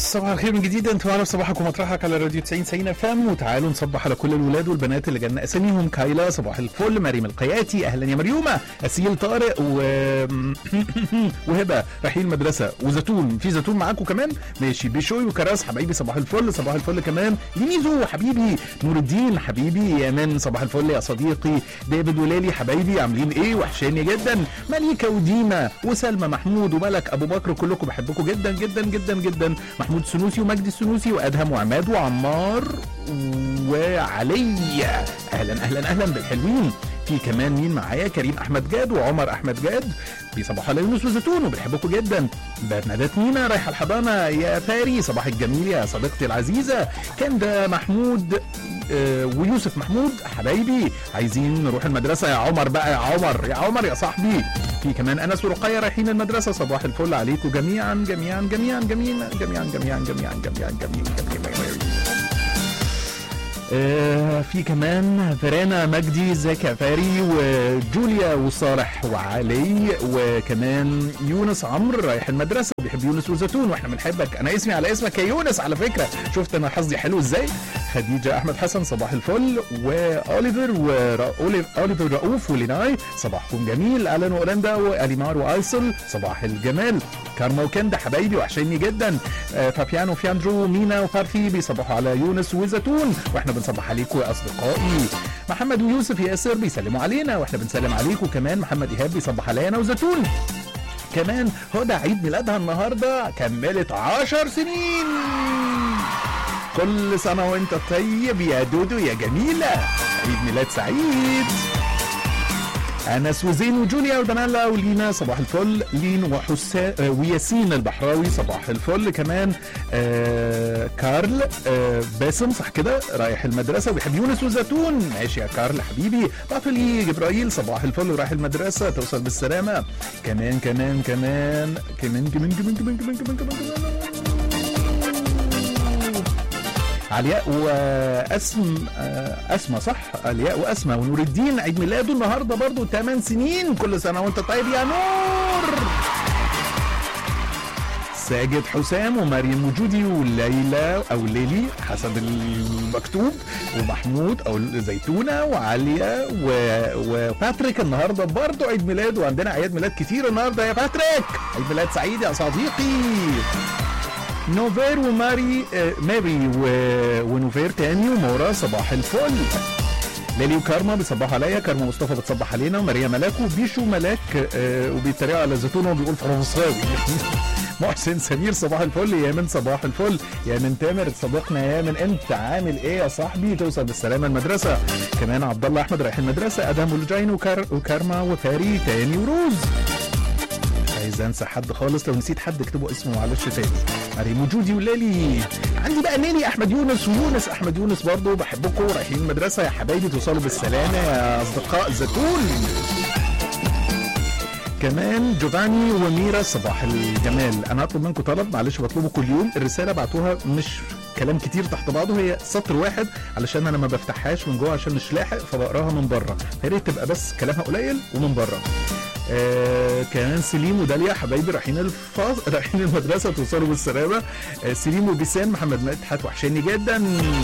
صباح الخير من جديد انتوا على صباحك ومطرحك على راديو 90 90 اف ام وتعالوا نصبح على كل الولاد والبنات اللي جالنا اساميهم كايلا صباح الفل مريم القياتي اهلا يا مريومه اسيل طارق و وهبه رايحين المدرسه وزيتون في زيتون معاكم كمان ماشي بشوي وكراس حبايبي صباح الفل صباح الفل كمان يميزو حبيبي نور الدين حبيبي يا من صباح الفل يا صديقي ديفيد ولالي حبايبي عاملين ايه وحشاني جدا مليكه وديما وسلمى محمود وملك ابو بكر كلكم بحبكم جدا جدا جدا جدا محمود سنوسي ومجدي السنوسي وادهم وعماد وعمار وعلي اهلا اهلا اهلا بالحلوين في كمان مين معايا كريم احمد جاد وعمر احمد جاد بيصبحوا على يونس وزيتون وبيحبكم جدا بنادات مينا رايحه الحضانه يا فاري صباح الجميل يا صديقتي العزيزه كان ده محمود آه، ويوسف محمود حبايبي عايزين نروح المدرسه يا عمر بقى يا عمر يا عمر يا صاحبي في كمان انس ورقيه رايحين المدرسه صباح الفل عليكم جميعا جميعا جميعا جميعا جميعا جميعا جميعا جميعا جميعا جميعا آه، في كمان فرانا مجدي زكا فاري وجوليا وصالح وعلي وكمان يونس عمرو رايح المدرسه بيحب يونس وزيتون واحنا بنحبك انا اسمي على اسمك يا يونس على فكره شفت انا حظي حلو ازاي خديجه احمد حسن صباح الفل واوليفر واوليفر رؤوف وليناي صباحكم جميل الان واورندا واليمار وايسل صباح الجمال كارما وكندا حبايبي وحشيني جدا آه، فابيانو فياندرو مينا وفارفي بيصبحوا على يونس وزيتون واحنا بنصبح عليكم يا اصدقائي محمد ويوسف ياسر بيسلموا علينا واحنا بنسلم عليكم كمان محمد ايهاب بيصبح علينا وزيتون كمان هدى عيد ميلادها النهارده كملت عشر سنين كل سنة وانت طيب يا دودو يا جميلة عيد ميلاد سعيد انس وزين وجوليا ودنالا ولينا صباح الفل لين وحسام آه، وياسين البحراوي صباح الفل كمان آه كارل آه باسم صح كده رايح المدرسه وبيحب يونس وزيتون ماشي يا كارل حبيبي طفلي جبرائيل صباح الفل ورايح المدرسه توصل بالسلامه كمان كمان كمان كمان كمان كمان كمان كمان كمان كمان, كمان. علياء واسم آه، اسمى صح علياء واسمى ونور الدين عيد ميلاده النهارده برضو 8 سنين كل سنه وانت طيب يا نور ساجد حسام ومريم وجودي وليلى او ليلي حسب المكتوب ومحمود او زيتونه وعاليه و... وباتريك النهارده برضه عيد ميلاد وعندنا اعياد ميلاد كتير النهارده يا باتريك عيد ميلاد سعيد يا صديقي نوفير وماري آه، ماري و... ونوفير تاني ومورا صباح الفل ليلي وكارما بيصبحوا عليا كارما مصطفى بتصبح علينا وماريا ملاك وبيشو ملاك آه، وبيتريقوا على زيتونه وبيقول فرنساوي محسن سمير صباح الفل يا من صباح الفل يا من تامر صديقنا يا من انت عامل ايه يا صاحبي توصل بالسلامه المدرسه كمان عبد الله احمد رايح المدرسه ادهم ولجين وكار وكارما وفاري تاني وروز مش عايز انسى حد خالص لو نسيت حد اكتبوا اسمه معلش تاني مريم وجودي ولالي عندي بقى ليلي احمد يونس ويونس احمد يونس برضه بحبكم رايحين المدرسه يا حبايبي توصلوا بالسلامه يا اصدقاء زيتون كمان جوفاني وميرا صباح الجمال انا هطلب منكم طلب معلش بطلبه كل يوم الرساله بعتوها مش كلام كتير تحت بعضه هي سطر واحد علشان انا ما بفتحهاش من جوه عشان مش لاحق فبقراها من بره فيا ريت تبقى بس كلامها قليل ومن بره آه كمان سليم وداليا حبايبي رايحين الفاص رايحين المدرسه توصلوا بالسلامه آه سليم وبيسان محمد مدحت وحشاني جدا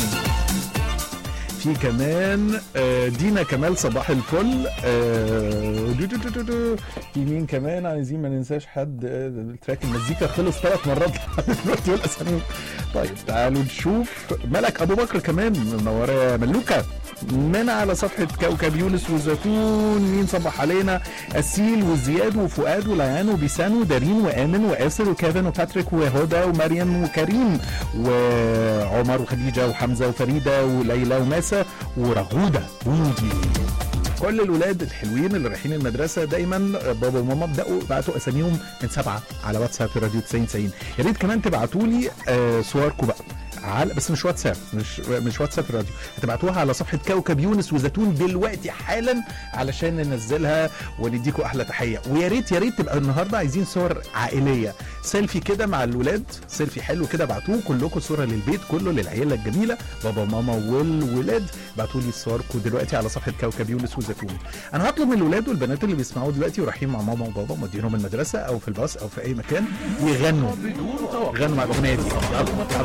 في كمان آه، دينا كمال صباح الفل آه، دو دو دو دو دو. في مين كمان عايزين ما ننساش حد آه، التراك المزيكا خلص ثلاث مرات لحد دلوقتي والاسامي طيب تعالوا نشوف ملك ابو بكر كمان منوره يا ملوكه من على صفحة كوكب يونس وزيتون مين صبح علينا أسيل وزياد وفؤاد وليان وبيسان ودارين وآمن وآسر وكيفن وباتريك وهدى ومريم وكريم وعمر وخديجة وحمزة وفريدة وليلى وماسة ورغودة بودي كل الولاد الحلوين اللي رايحين المدرسه دايما بابا وماما ابداوا بعتوا اساميهم من سبعه على واتساب في راديو 90 90 يا ريت كمان تبعتوا لي آه صوركم بقى على بس مش واتساب مش مش واتساب الراديو هتبعتوها على صفحه كوكب يونس وزيتون دلوقتي حالا علشان ننزلها ونديكوا احلى تحيه ويا ريت يا ريت تبقى النهارده عايزين صور عائليه سيلفي كده مع الولاد سيلفي حلو كده ابعتوه كلكم صوره للبيت كله للعيله الجميله بابا وماما والولاد ابعتوا لي صوركم دلوقتي على صفحه كوكب يونس وزيتون انا هطلب من الولاد والبنات اللي بيسمعوا دلوقتي ورايحين مع ماما وبابا مودينهم المدرسه او في الباص او في اي مكان يغنوا بدون توقف غنوا مع الاغنيه دي يلا